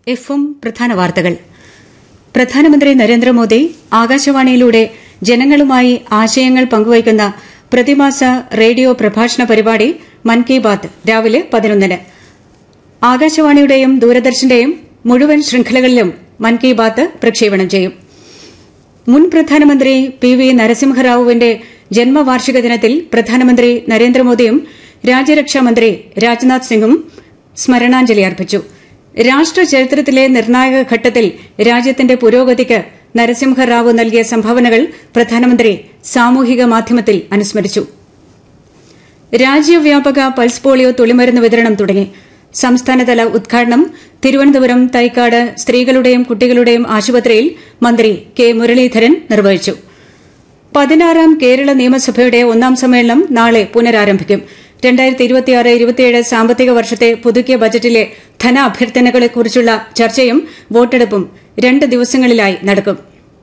എഫും പ്രധാന വാർത്തകൾ പ്രധാനമന്ത്രി നരേന്ദ്രമോദി ആകാശവാണിയിലൂടെ ജനങ്ങളുമായി ആശയങ്ങൾ പങ്കുവയ്ക്കുന്ന പ്രതിമാസ റേഡിയോ പ്രഭാഷണ പരിപാടി മൻ കി ബാത്ത് രാവിലെ പതിനൊന്നിന് ആകാശവാണിയുടെയും ദൂരദർശന്റെയും മുഴുവൻ ശൃംഖലകളിലും മൻ കി ബാത്ത് പ്രക്ഷേപണം ചെയ്യും മുൻ പ്രധാനമന്ത്രി പി വി നരസിംഹറാവുവിന്റെ ജന്മവാർഷിക ദിനത്തിൽ പ്രധാനമന്ത്രി നരേന്ദ്രമോദിയും രാജ്യരക്ഷാമന്ത്രി രാജ്നാഥ് സിംഗും സ്മരണാഞ്ജലി അർപ്പിച്ചു രാഷ്ട്ര ചരിത്രത്തിലെ നിർണായക ഘട്ടത്തിൽ രാജ്യത്തിന്റെ പുരോഗതിക്ക് നരസിംഹറാവു നൽകിയ സംഭാവനകൾ പ്രധാനമന്ത്രി സാമൂഹിക മാധ്യമത്തിൽ അനുസ്മരിച്ചു രാജ്യവ്യാപക പൾസ് പോളിയോ തുളിമരുന്ന് വിതരണം തുടങ്ങി സംസ്ഥാനതല ഉദ്ഘാടനം തിരുവനന്തപുരം തൈക്കാട് സ്ത്രീകളുടെയും കുട്ടികളുടെയും ആശുപത്രിയിൽ മന്ത്രി കെ മുരളീധരൻ നിർവഹിച്ചു പതിനാറാം കേരള നിയമസഭയുടെ ഒന്നാം സമ്മേളനം നാളെ പുനരാരംഭിക്കും സാമ്പത്തിക വർഷത്തെ പുതുക്കിയ ബജറ്റിലെ ധനാഭ്യർത്ഥനകളെക്കുറിച്ചുള്ള ചർച്ചയും വോട്ടെടുപ്പും രണ്ട് ദിവസങ്ങളിലായി നടക്കും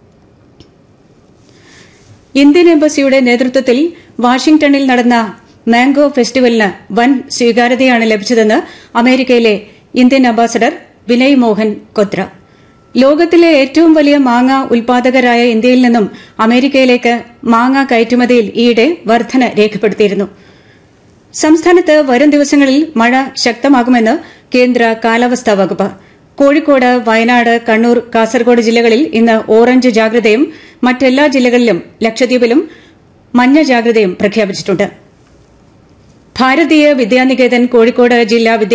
ഇന്ത്യൻ എംബസിയുടെ നേതൃത്വത്തിൽ വാഷിംഗ്ടണിൽ നടന്ന മാംഗോ ഫെസ്റ്റിവലിന് വൻ സ്വീകാര്യതയാണ് ലഭിച്ചതെന്ന് അമേരിക്കയിലെ ഇന്ത്യൻ അംബാസഡർ വിനയ് മോഹൻ കൊത്ര ലോകത്തിലെ ഏറ്റവും വലിയ മാങ്ങ ഉൽപാദകരായ ഇന്ത്യയിൽ നിന്നും അമേരിക്കയിലേക്ക് മാങ്ങ കയറ്റുമതിയിൽ ഈയിടെ വർധന രേഖപ്പെടുത്തിയിരുന്നു സംസ്ഥാനത്ത് വരും ദിവസങ്ങളിൽ മഴ ശക്തമാകുമെന്ന് കേന്ദ്ര കാലാവസ്ഥാ വകുപ്പ് കോഴിക്കോട് വയനാട് കണ്ണൂർ കാസർഗോഡ് ജില്ലകളിൽ ഇന്ന് ഓറഞ്ച് ജാഗ്രതയും മറ്റെല്ലാ ജില്ലകളിലും ലക്ഷദ്വീപിലും മഞ്ഞ ജാഗ്രതയും പ്രഖ്യാപിച്ചിട്ടുണ്ട് ഭാരതീയ വിദ്യാനികേതൻ കോഴിക്കോട് ജില്ലാ